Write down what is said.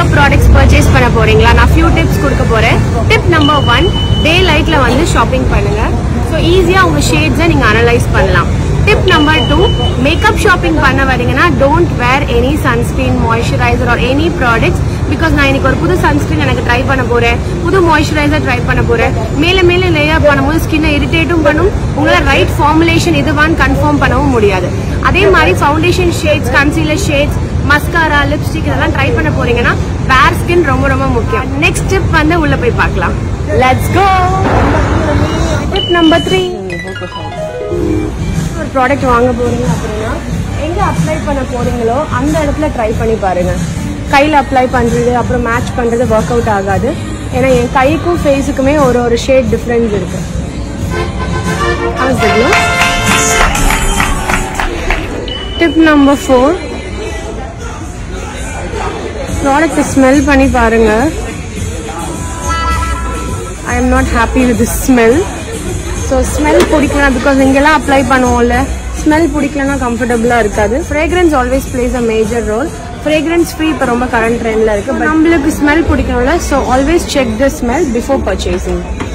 makeup products purchase பண்ண போறீங்களா நான் ஃபியூ டிப்ஸ் கொடுக்க போறேன் டிப் நம்பர் ஒன் டே லைட்ல வந்து ஷாப்பிங் பண்ணுங்க ஸோ ஈஸியா உங்க ஷேட்ஸை நீங்க அனலைஸ் பண்ணலாம் tip number two makeup shopping பண்ண வரீங்கன்னா don't wear any sunscreen moisturiser or any products because நான் இன்னைக்கு ஒரு புது சன்ஸ்கிரீன் எனக்கு ட்ரை பண்ண போறேன் புது மாய்ஸ்சரைசர் ட்ரை பண்ண போறேன் மேல மேல லேயர் பண்ணும்போது ஸ்கின்னை இரிட்டேட்டும் பண்ணும் உங்களால ரைட் ஃபார்முலேஷன் இதுவான்னு கன்ஃபார்ம் பண்ணவும் முடியாது அதே மாதிரி foundation shades concealer shades mascara lipstick இதெல்லாம் ட்ரை பண்ண போறீங்கன்னா பேர் ஸ்கின் ரொம்ப ரொம்ப முக்கியம் நெக்ஸ்ட் டிப் வந்து உள்ள போய் பார்க்கலாம் let's go tip number three ஒரு ப்ராடக்ட் வாங்க போறீங்க அப்படின்னா எங்க அப்ளை பண்ண போறீங்களோ அந்த இடத்துல ட்ரை பண்ணி பாருங்க கையில் அப்ளை பண்றது அப்புறம் மேட்ச் பண்றது ஒர்க் அவுட் ஆகாது ஏன்னா என் கைக்கும் ஃபேஸுக்குமே ஒரு ஒரு ஷேட் டிஃப்ரென்ஸ் இருக்கு tip number four product smell பண்ணி பாருங்க I am not happy with smell so smell பிடிக்கலாம் பிகாஸ் இங்கெல்லாம் அப்ளை பண்ணுவோம்ல ஸ்மெல் பிடிக்கலனா கம்ஃபர்டபுளாக இருக்காது fragrance always plays a major role fragrance free இப்போ ரொம்ப கரண்ட் ட்ரெண்டில் இருக்கு But நம்மளுக்கு ஸ்மெல் பிடிக்கணும்ல so always check the smell before purchasing